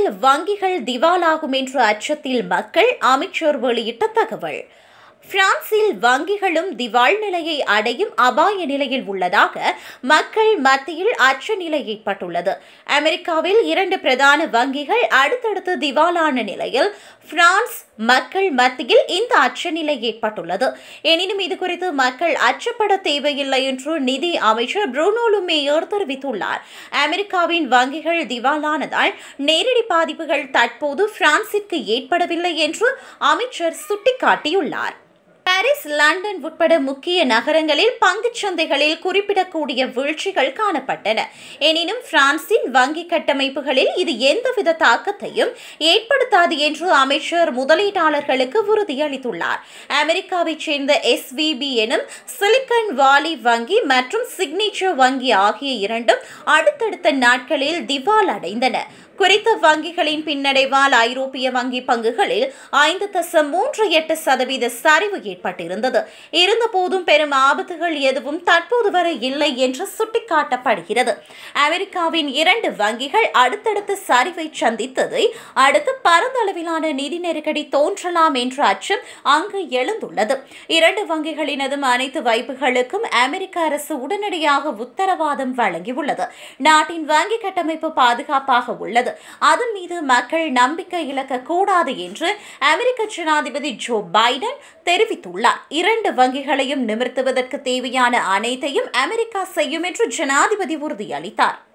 பிரான்சில் வங்கிகள் திவாலாகும் என்ற அச்சத்தில் மக்கள் அமைச்சர் வெளியிட்ட தகவல் பிரான்சில் வங்கிகளும் திவால் நிலையை அடையும் அபாய நிலையில் உள்ளதாக மக்கள் மத்தியில் அச்ச நிலை ஏற்பட்டுள்ளது அமெரிக்காவில் இரண்டு பிரதான வங்கிகள் அடுத்தடுத்து திவாலான நிலையில் பிரான்ஸ் மக்கள் மத்தியில் இந்த அச்சநிலை ஏற்பட்டுள்ளது எனினும் இது குறித்து மக்கள் அச்சப்பட தேவையில்லை என்று நிதி அமைச்சர் புரூனோ லுமேயர் தெரிவித்துள்ளார் அமெரிக்காவின் வங்கிகள் திவாலானதால் நேரடி பாதிப்புகள் தற்போது பிரான்சிற்கு ஏற்படவில்லை என்று அமைச்சர் சுட்டிக்காட்டியுள்ளார் பாரிஸ் லண்டன் உட்பட முக்கிய நகரங்களில் பங்குச் சந்தைகளில் குறிப்பிடக்கூடிய வீழ்ச்சிகள் காணப்பட்டன எனினும் பிரான்சின் வங்கி கட்டமைப்புகளில் இது எந்தவித தாக்கத்தையும் ஏற்படுத்தாது என்று அமைச்சர் முதலீட்டாளர்களுக்கு உறுதியளித்துள்ளார் அமெரிக்காவைச் சேர்ந்த எஸ்விபி எனும் சிலிக்கன் வாலி வங்கி மற்றும் சிக்னேச்சர் வங்கி ஆகிய இரண்டும் அடுத்தடுத்த நாட்களில் திவால் அடைந்தன குறித்த வங்கிகளின் பின்னடைவால் ஐரோப்பிய வங்கி பங்குகளில் ஐந்து தசம் மூன்று எட்டு சதவீத சரிவு ஏற்பட்டிருந்தது இருந்தபோதும் பெரும் ஆபத்துகள் எதுவும் தற்போது வரை இல்லை என்று சுட்டிக்காட்டப்படுகிறது அமெரிக்காவின் இரண்டு வங்கிகள் அடுத்தடுத்து சரிவை சந்தித்ததை அடுத்து பரந்தளவிலான நிதி நெருக்கடி தோன்றலாம் என்ற அச்சம் அங்கு எழுந்துள்ளது இரண்டு வங்கிகளினதும் அனைத்து வைப்புகளுக்கும் அமெரிக்க அரசு உடனடியாக உத்தரவாதம் வழங்கியுள்ளது நாட்டின் வங்கி கட்டமைப்பு பாதுகாப்பாக உள்ளது அதன் மீது மக்கள் நம்பிக்கை இழக்க கூடாது என்று அமெரிக்க ஜனாதிபதி ஜோ பைடன் தெரிவித்துள்ளார் இரண்டு வங்கிகளையும் நிமிர்த்துவதற்கு தேவையான அனைத்தையும் அமெரிக்கா செய்யும் என்று ஜனாதிபதி உறுதியளித்தார்